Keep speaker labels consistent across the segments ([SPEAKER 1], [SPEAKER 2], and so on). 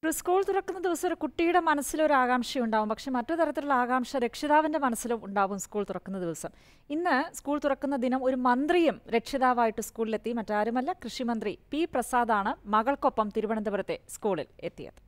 [SPEAKER 1] ഒരു സ്കൂൾ തുറക്കുന്ന ദിവസം ഒരു കുട്ടിയുടെ മനസ്സിലൊരു ആകാംക്ഷ ഉണ്ടാവും പക്ഷെ മറ്റു തരത്തിലുള്ള ആകാംക്ഷ രക്ഷിതാവിന്റെ മനസ്സിലും ഉണ്ടാവും സ്കൂൾ തുറക്കുന്ന ദിവസം ഇന്ന് സ്കൂൾ തുറക്കുന്ന ദിനം ഒരു മന്ത്രിയും രക്ഷിതാവായിട്ട് സ്കൂളിലെത്തി മറ്റാരുമല്ല കൃഷിമന്ത്രി പി പ്രസാദാണ് മകൾക്കൊപ്പം തിരുവനന്തപുരത്തെ സ്കൂളിൽ എത്തിയത്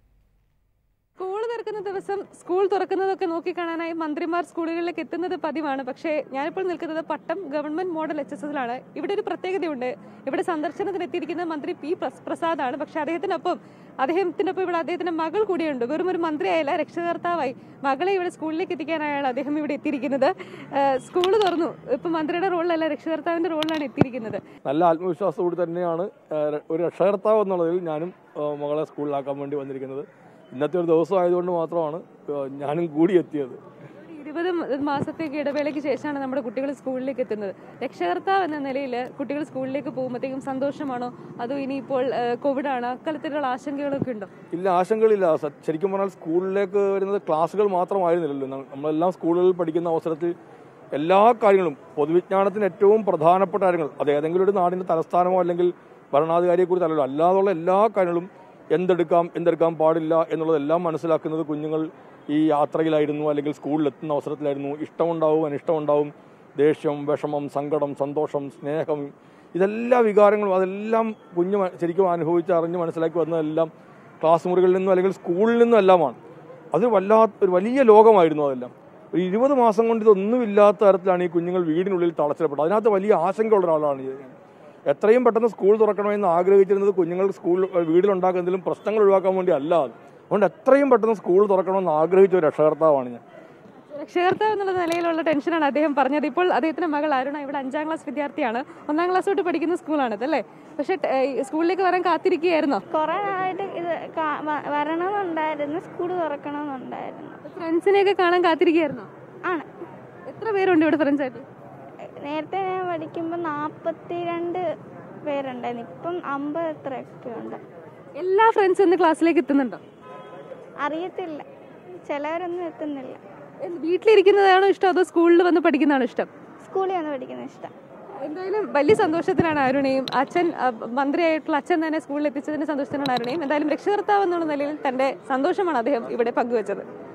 [SPEAKER 2] സ്കൂൾ തുറക്കുന്ന ദിവസം സ്കൂൾ തുറക്കുന്നതൊക്കെ നോക്കിക്കാണാനായി മന്ത്രിമാർ സ്കൂളുകളിലേക്ക് എത്തുന്നത് പതിവാണ് പക്ഷേ ഞാനിപ്പോൾ നിൽക്കുന്നത് Pattom government model H S എസിലാണ് ഇവിടെ ഒരു പ്രത്യേകതയുണ്ട് ഇവിടെ സന്ദർശനത്തിന് എത്തിയിരിക്കുന്ന മന്ത്രി പി പ്രസ്- പ്രസാദാണ് പക്ഷെ അദ്ദേഹത്തിനൊപ്പം അദ്ദേഹത്തിനൊപ്പം ഇവിടെ അദ്ദേഹത്തിന്റെ മകൾ കൂടിയുണ്ട് വെറും ഒരു മന്ത്രിയായല്ല രക്ഷകർത്താവായി മകളെ ഇവിടെ സ്കൂളിലേക്ക് എത്തിക്കാനായാണ് അദ്ദേഹം ഇവിടെ എത്തിയിരിക്കുന്നത് സ്കൂൾ തുറന്നു ഇപ്പൊ മന്ത്രിയുടെ റോളിലല്ല രക്ഷകർത്താവിന്റെ റോളിലാണ് എത്തിയിരിക്കുന്നത്
[SPEAKER 3] നല്ല ആത്മവിശ്വാസത്തോടെ തന്നെയാണ് ഏഹ്, ഒരു രക്ഷകർത്താവ് എന്നുള്ളതിൽ ഞാനും ഏഹ്, മകളെ സ്കൂളിലാക്കാൻ വേണ്ടി വന്നിരിക്കുന്നത് ഇന്നത്തെ ഒരു ദിവസം ആയതുകൊണ്ട് മാത്രമാണ് ഏഹ്, ഞാനും കൂടി എത്തിയത്
[SPEAKER 2] ഒരു ഇരുപത് മ- മാസത്തേക്ക് ഇടവേളയ്ക്ക് ശേഷമാണ് നമ്മുടെ കുട്ടികൾ സ്കൂളിലേക്ക് എത്തുന്നത് രക്ഷകർത്താവ് എന്ന നിലയിൽ കുട്ടികൾ സ്കൂളിലേക്ക് പോകുമ്പോഴത്തേക്കും സന്തോഷമാണോ അതോ ഇനിയിപ്പോൾ കോവിഡ് ആണ് അക്കാലത്തിലുള്ള ആശങ്കകളൊക്കെ ഉണ്ടോ
[SPEAKER 3] ഇല്ല ആശങ്കകളില്ല സ- ശരിക്കും പറഞ്ഞാൽ സ്കൂളിലേക്ക് വരുന്നത് ക്ലാസ്സുകൾ മാത്രമായിരുന്നില്ലല്ലോ ന- നമ്മളെല്ലാം സ്കൂളുകളിൽ പഠിക്കുന്ന അവസരത്തിൽ എല്ലാ കാര്യങ്ങളും പൊതുവിജ്ഞാനത്തിന് ഏറ്റവും പ്രധാനപ്പെട്ട കാര്യങ്ങൾ അത് ഏതെങ്കിലും ഒരു നാടിന്റെ തലസ്ഥാനമോ അല്ലെങ്കിൽ ഭരണാധികാരിയെക്കുറിച്ച് അല്ലല്ലോ അല്ലാതുള്ള എല്ലാ കാര്യങ്ങളും എന്തെടുക്കാം എന്തെടുക്കാൻ പാടില്ല എന്നുള്ളതെല്ലാം മനസ്സിലാക്കുന്നത് കുഞ്ഞുങ്ങൾ ഈ യാത്രയിലായിരുന്നു അല്ലെങ്കിൽ സ്കൂളിൽ എത്തുന്ന അവസരത്തിലായിരുന്നു ഇഷ്ടമുണ്ടാവും അനിഷ്ടമുണ്ടാവും ദേഷ്യം വിഷമം സങ്കടം സന്തോഷം സ്നേഹം ഇതെല്ലാ വികാരങ്ങളും അതെല്ലാം കുഞ്ഞ് മ- ശരിക്കും അനുഭവിച്ച് അറിഞ്ഞ് മനസ്സിലാക്കി വന്നതെല്ലാം ക്ലാസ് മുറികളിൽ നിന്നും അല്ലെങ്കിൽ സ്കൂളിൽ നിന്നും എല്ലാമാണ് അത് വല്ലാത്ത ഒരു വലിയ ലോകമായിരുന്നു അതെല്ലാം ഒരു ഇരുപത് മാസം കൊണ്ട് ഇതൊന്നുമില്ലാത്ത തരത്തിലാണ് ഈ കുഞ്ഞുങ്ങൾ വീടിനുള്ളിൽ തളച്ചിടപ്പെട്ടത് അതിനകത്ത് വലിയ ആശങ്കയുള്ള ഒരാളാണ് ഞാൻ എത്രയും പെട്ടെന്ന് സ്കൂൾ തുറക്കണമെന്ന് ആഗ്രഹിച്ചിരുന്നത് കുഞ്ഞുങ്ങൾ സ്കൂൾ വീട്ടിലുണ്ടാക്കുന്ന എന്തെങ്കിലും പ്രശ്നങ്ങൾ ഒഴിവാക്കാൻ വേണ്ടി അല്ല അത് അതുകൊണ്ട് എത്രയും പെട്ടെന്ന് സ്കൂൾ തുറക്കണമെന്ന് ആഗ്രഹിച്ച ഒരു രക്ഷകർത്താവാണ് ഞാൻ
[SPEAKER 2] രക്ഷകർത്താവ് എന്നുള്ള നിലയിലുള്ള ടെൻഷനാണ് അദ്ദേഹം പറഞ്ഞത് ഇപ്പോൾ അദ്ദേഹത്തിന്റെ മകൾ അരുണ ഇവിടെ അഞ്ചാം ക്ലാസ് വിദ്യാർത്ഥിയാണ് ഒന്നാം ക്ലാസ് തൊട്ട് പഠിക്കുന്ന സ്കൂളാണിത് അല്ലേ പക്ഷെ സ്കൂളിലേക്ക് വരാൻ കാത്തിരിക്കുകയായിരുന്നോ
[SPEAKER 4] കുറെ നാളായിട്ട് ഇത് കാ- വ- വരണമെന്നുണ്ടായിരുന്നു സ്കൂൾ തുറക്കണമെന്നുണ്ടായിരുന്നു
[SPEAKER 2] ഫ്രണ്ട്സിനെയൊക്കെ കാണാൻ കാത്തിരിക്കുകയായിരുന്നോ
[SPEAKER 4] ആണ്
[SPEAKER 2] എത്ര പേരുണ്ട് ഇവിടെ ഫ്രണ്ട്സ് ആയിട്ട്
[SPEAKER 4] നേരത്തെ ഞാൻ പഠിക്കുമ്പോൾ നാൽപ്പത്തി രണ്ട് പേരുണ്ടായിരുന്നു ഇപ്പം അമ്പത് എത്രയൊക്കെ ഉണ്ട്
[SPEAKER 2] എല്ലാ ഫ്രണ്ട്സും ഇന്ന് ക്ലാസ്സിലേക്ക് എത്തുന്നുണ്ടോ
[SPEAKER 4] അറിയത്തില്ല ചിലവരൊന്നും എത്തുന്നില്ല
[SPEAKER 2] എന്ത് വീട്ടിലിരിക്കുന്നതാണോ ഇഷ്ടം അതോ സ്കൂളിൽ വന്ന് പഠിക്കുന്നതാണോ ഇഷ്ടം
[SPEAKER 4] സ്കൂളിൽ വന്ന് പഠിക്കുന്ന ഇഷ്ടം
[SPEAKER 2] എന്തായാലും വലിയ സന്തോഷത്തിലാണ് അരുണയും അച്ഛൻ അഹ്, മന്ത്രിയായിട്ടുള്ള അച്ഛൻ തന്നെ സ്കൂളിൽ എത്തിച്ചതിന്റെ സന്തോഷത്തിലാണ് അരുണയും എന്തായാലും രക്ഷകർത്താവ് എന്നുള്ള നിലയിൽ തന്റെ സന്തോഷമാണ് അദ്ദേഹം ഇവിടെ പങ്കുവച്ചത്